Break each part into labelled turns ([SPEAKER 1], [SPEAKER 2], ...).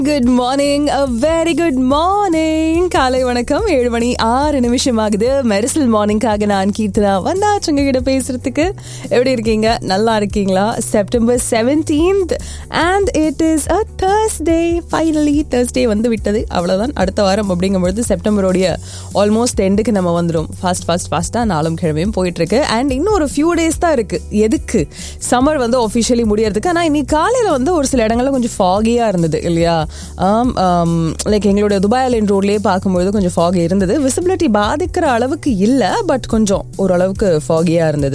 [SPEAKER 1] good morning uh very good morning காலை வணக்கம் ஏழு மணி ஆறு நிமிஷம் ஆகுது மெரிசல் மார்னிங்காக நான் கீர்த்தனா வந்தாச்சு உங்ககிட்ட பேசுறதுக்கு எப்படி இருக்கீங்க நல்லா இருக்கீங்களா September seventeenth and it is a Thursday finally Thursday வந்து விட்டது அவ்வளோதான் அடுத்த வாரம் அப்படிங்கும்பொழுது செப்டம்பரோடைய ஆல்மோஸ்ட் எண்டுக்கு நம்ம வந்துடும் ஃபாஸ்ட் ஃபாஸ்ட் ஃபாஸ்ட்டாக நாளும் கிழமையும் போயிட்டு இருக்கு அண்ட் இன்னும் ஒரு ஃபியூ டேஸ் தான் இருக்கு எதுக்கு சம்மர் வந்து ஒஃபிஷியலி முடியறதுக்கு ஆனால் இன்னைக்கு காலையில் வந்து ஒரு சில இடங்கள்ல கொஞ்சம் ஃபாகியாக இருந்தது இல்லையா லைக் எங்களுடைய துபாய் ஐலண்ட் ரோட்லேயே பார்க்கும்பொழுது கொஞ்சம் ஃபாக் இருந்தது விசிபிலிட்டி பாதிக்கிற அளவுக்கு இல்லை பட் கொஞ்சம் ஓரளவுக்கு ஃபாகியாக இருந்தது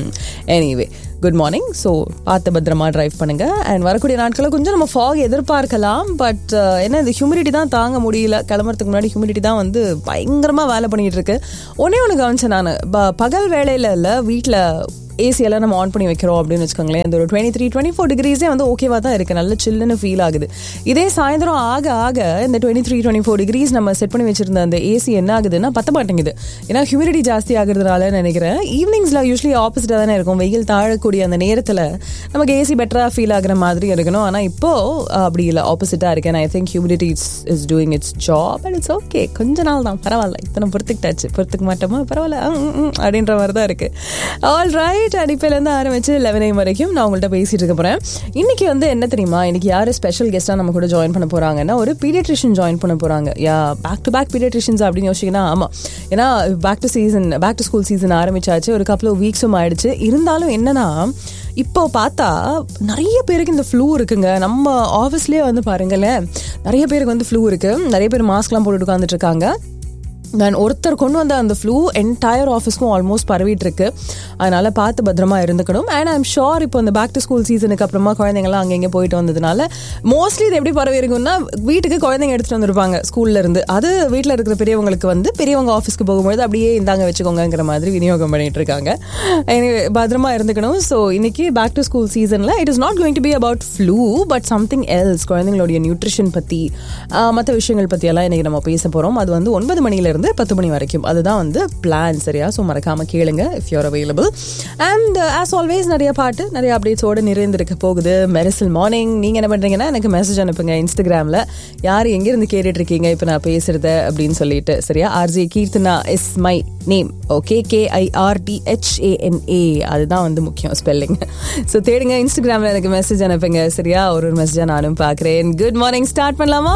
[SPEAKER 1] எனிவே குட் மார்னிங் ஸோ பார்த்து பத்திரமா டிரைவ் பண்ணுங்க அண்ட் வரக்கூடிய நாட்களில் கொஞ்சம் நம்ம ஃபாக் எதிர்பார்க்கலாம் பட் என்ன இந்த ஹியூமிடிட்டி தான் தாங்க முடியல கிளம்புறதுக்கு முன்னாடி ஹியூமிடிட்டி தான் வந்து பயங்கரமாக வேலை பண்ணிட்டு இருக்கு ஒன்னே ஒன்று கவனிச்சேன் நான் பகல் வேலையில் இல்லை வீட்டில் ஏசி எல்லாம் நம்ம ஆன் பண்ணி வைக்கிறோம் அப்படின்னு வச்சுக்கோங்களேன் இந்த ஒரு டுவெண்ட்டி த்ரீ டுவெண்ட்டி ஃபோர் டிகிரிஸே வந்து ஓகேவா தான் இருக்கு நல்ல சில்லுன்னு ஃபீல் ஆகுது இதே சாயந்தரம் ஆக ஆக இந்த twenty three twenty four degrees நம்ம செட் பண்ணி வச்சிருந்த அந்த ஏசி என்ன ஆகுதுன்னா பத்த மாட்டேங்குது ஏன்னா ஹியூமிடிட்டி ஜாஸ்தி ஆகுறதுனால நினைக்கிறேன் ஈவினிங்ஸ்ல யூஸ்வலி ஆப்போசிட்டாக தானே இருக்கும் வெயில் தாழக்கூடிய அந்த நேரத்தில் நமக்கு ஏசி பெட்டராக ஃபீல் ஆகுற மாதிரி இருக்கணும் ஆனால் இப்போ அப்படி இல்லை ஆப்போசிட்டாக இருக்கேன் I think humidity it's is doing its job and it's okay கொஞ்ச நாள் தான் பரவாயில்ல இத்தனை பொறுத்துக்கிட்டாச்சு பொறுத்துக்க மாட்டோமா பரவாயில்ல அப்படின்ற மாதிரி தான் இருக்கு ஆல் ரைட் ரைட் அடிப்பிலேருந்து ஆரம்பிச்சு லெவன் ஐம் வரைக்கும் நான் உங்கள்கிட்ட பேசிட்டு இருக்க போகிறேன் இன்னைக்கு வந்து என்ன தெரியுமா இன்னைக்கு யார் ஸ்பெஷல் கெஸ்ட்டாக நம்ம கூட ஜாயின் பண்ண போகிறாங்கன்னா ஒரு பீடியட்ரிஷியன் ஜாயின் பண்ண போகிறாங்க yeah back to back pediatricians அப்படின்னு யோசிச்சிங்கன்னா ஆமாம் ஏன்னா back to season back to school season ஆரம்பிச்சாச்சு ஒரு கப்பல் ஆஃப் வீக்ஸும் ஆயிடுச்சு இருந்தாலும் என்னன்னா இப்போ பார்த்தா நிறைய பேருக்கு இந்த ஃப்ளூ இருக்குங்க நம்ம ஆஃபீஸ்லேயே வந்து பாருங்களேன் நிறைய பேருக்கு வந்து ஃப்ளூ இருக்கு நிறைய பேர் மாஸ்க்லாம் போட்டுட்டு உட்காந்துட்டு இருக்காங்க நான் ஒருத்தர் கொண்டு வந்த அந்த ஃப்ளூ என்டையர் ஆஃபீஸ்க்கும் ஆல்மோஸ்ட் பரவிட்டு இருக்கு அதனால பார்த்து பத்திரமா இருந்துக்கணும் அண்ட் ஐம் ஷோர் இப்போ இந்த பேக் டு ஸ்கூல் சீசனுக்கு அப்புறமா குழந்தைங்கலாம் அங்கங்கே போயிட்டு வந்ததுனால மோஸ்ட்லி இது எப்படி பரவி இருக்கும்னா வீட்டுக்கு குழந்தைங்க எடுத்துட்டு வந்திருப்பாங்க ஸ்கூல்ல இருந்து அது வீட்டில் இருக்கிற பெரியவங்களுக்கு வந்து பெரியவங்க ஆஃபீஸ்க்கு போகும்போது அப்படியே இந்தாங்க வச்சுக்கோங்கிற மாதிரி விநியோகம் பண்ணிட்டு இருக்காங்க பத்திரமா இருந்துக்கணும் ஸோ இன்னைக்கு பேக் டு ஸ்கூல் சீசனில் it is not going to be about flu but something else குழந்தைங்களுடைய நியூட்ரிஷன் பற்றி மற்ற விஷயங்கள் பற்றியெல்லாம் இன்னைக்கு நம்ம பேச போகிறோம் அது வந்து ஒன்பது மணியில இருந்து பத்து மணி வரைக்கும் அதுதான் வந்து பிளான் சரியா ஸோ மறக்காம கேளுங்க if your available and as always நிறைய பாட்டு நிறைய அப்டேட்ஸோட நிறைந்திருக்க போகுது மெரிசல் மார்னிங் நீங்க என்ன பண்றீங்கன்னா எனக்கு மெசேஜ் அனுப்புங்க இன்ஸ்டாகிராம்ல யார் எங்கிருந்து கேட்டுட்டு இருக்கீங்க இப்போ நான் பேசுறது அப்படின்னு சொல்லிட்டு சரியா RJ Keerthana is my name okay K I R T H A N A அதுதான் வந்து முக்கியம் ஸ்பெல்லிங் ஸோ தேடுங்க இன்ஸ்டாகிராம்ல எனக்கு மெசேஜ் அனுப்புங்க சரியா ஒரு ஒரு மெசேஜா நானும் பார்க்குறேன் குட் மார்னிங் ஸ்டார்ட் பண்ணலாமா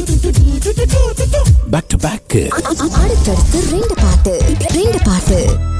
[SPEAKER 2] பேக் டு பேக்
[SPEAKER 3] அடுத்தடுத்து ரெண்டு பாட்டு ரெண்டு பாட்டு